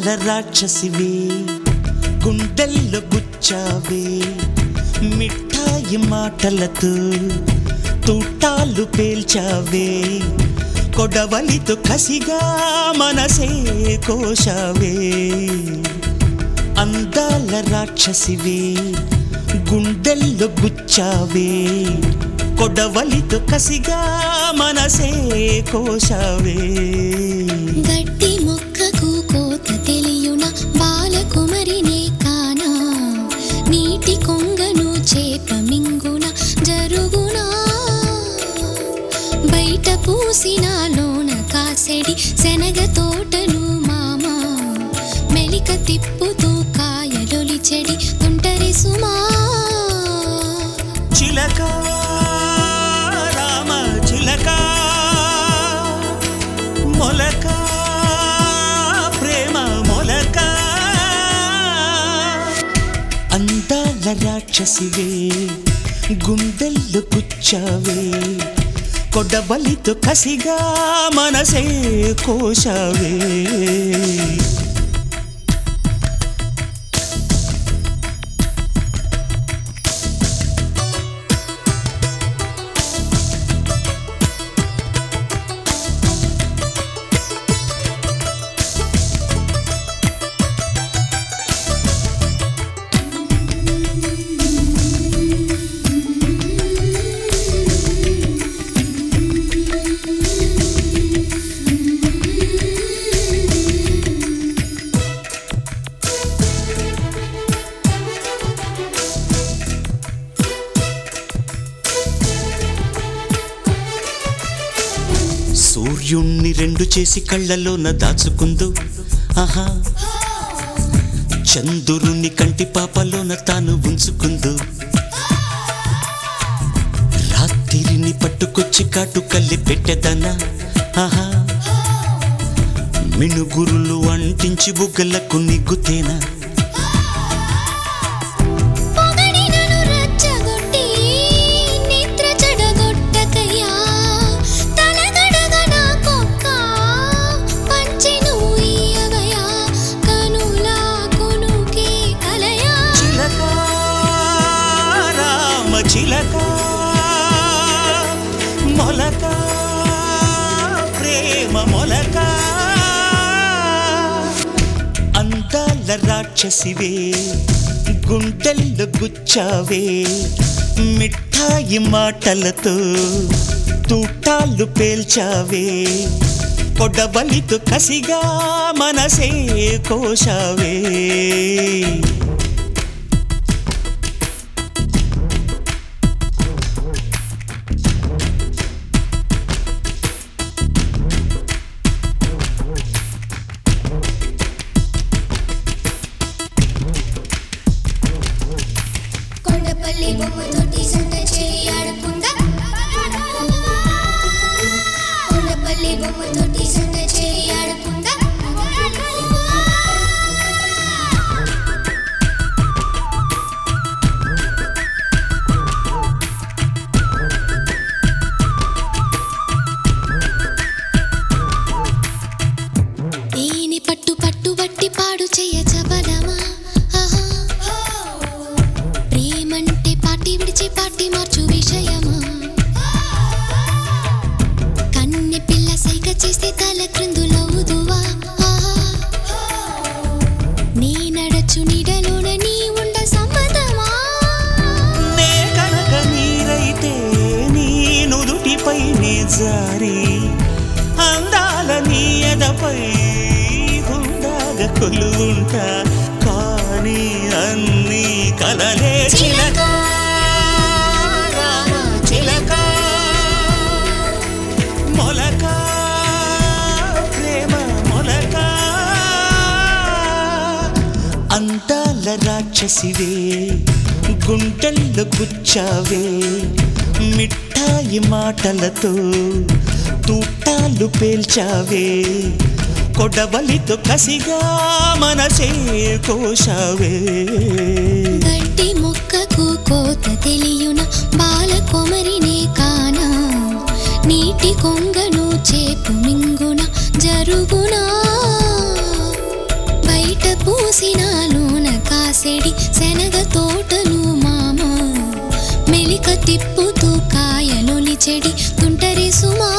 అందాల రాక్షసివే గుండెల్లో గుచ్చావే మిఠాయి మాటలతో తూటాలు పేల్చావే కొడవలితో కసిగా మనసే కోశావే అందాల రాక్షసివే గుండెల్లో గుచ్చావే కొడవలితో కసిగా మనసే కోశావే గట్టి మొక్కకు కోత తెలియున బాలకుమరినే కానా నీటి కొంగను చేప మింగున జరుగునా బయట పూసిన లోన కాసెడి శనగ తోటను మామ మెలిక తిప్పుతూ కాయలొలి చెడి తుంటరి సుమా చిలక రామ చిలక మొలక ప్రేమ మొలక అందాల రాక్షసివే గుండెల్లో గుచ్చావే కొడబలితో కసిగా మనసే కోశావే సూర్యుణ్ణి రెండు చేసి కళ్ళలోన దాచుకుందు ఆహా చంద్రుని కంటి పాపలోన తాను ఉంచుకుందు రాత్రిని పట్టుకొచ్చి కాటు కల్లి పెట్టెదనా ఆహా మినుగురులు అంటించి బుగ్గలకు నిగ్గుతేనా పొగడినను రచ్చగొట్టి నిద్ర చెడగొట్టకయ్యా తలగడగ నా కొక్క పంచెను ఇయ్యవయ్యా కనులా కొనుకే కలయా చిలక రామ చిలక మొలక ప్రేమ మొలక అందాల రాక్షసివే గుండెల్లో గుచ్చావే మిఠాయి మాటలతో తూటాలు పేల్చావే పొడబలితో కసిగా మనసే కోశావే కొండపల్లి బొమ్మతోటి సంత చేయి ఆడుకుందా కొండపల్లి బొమ్మతోటి సంత చేయి ఆడుకుందా తేనె పట్టు పట్టు బట్టి పాడు చెయ్య చబలమా ఆహా ప్రేమంటే పాటి విడిచి పాటి మార్చు విషయమా కన్నె పిల్ల సైగ చేస్తే తల క్రిందులవుదువా ఆహా నీ నడచు నీడలోన నీ ఉండ సమ్మతమా నే కనుక నీరైతే నీ నుదుటిపై నే జారి అందాల నీ ఎదపై గుండాగ కొలువుంటా కానీ అన్ని కలలే చిలక రామ చిలక మొలక ప్రేమ మొలక అందాల రాక్షసివే గుండెల్లో గుచ్చావే మిఠాయి మాటలతో తూటాలు పేల్చావే కొడవలితో కసిగా మనసే కోశావే గడ్డి మొక్కకు కోత తెలియున బాల కొమరినే కానా నీటి కొంగను చేపు మింగున జరుగునా కోసినాలోన కాసెడి శనగ తోటలు మామ మెలిక తిప్పుతూ కాయలొలి చెడి తుంటరి సుమా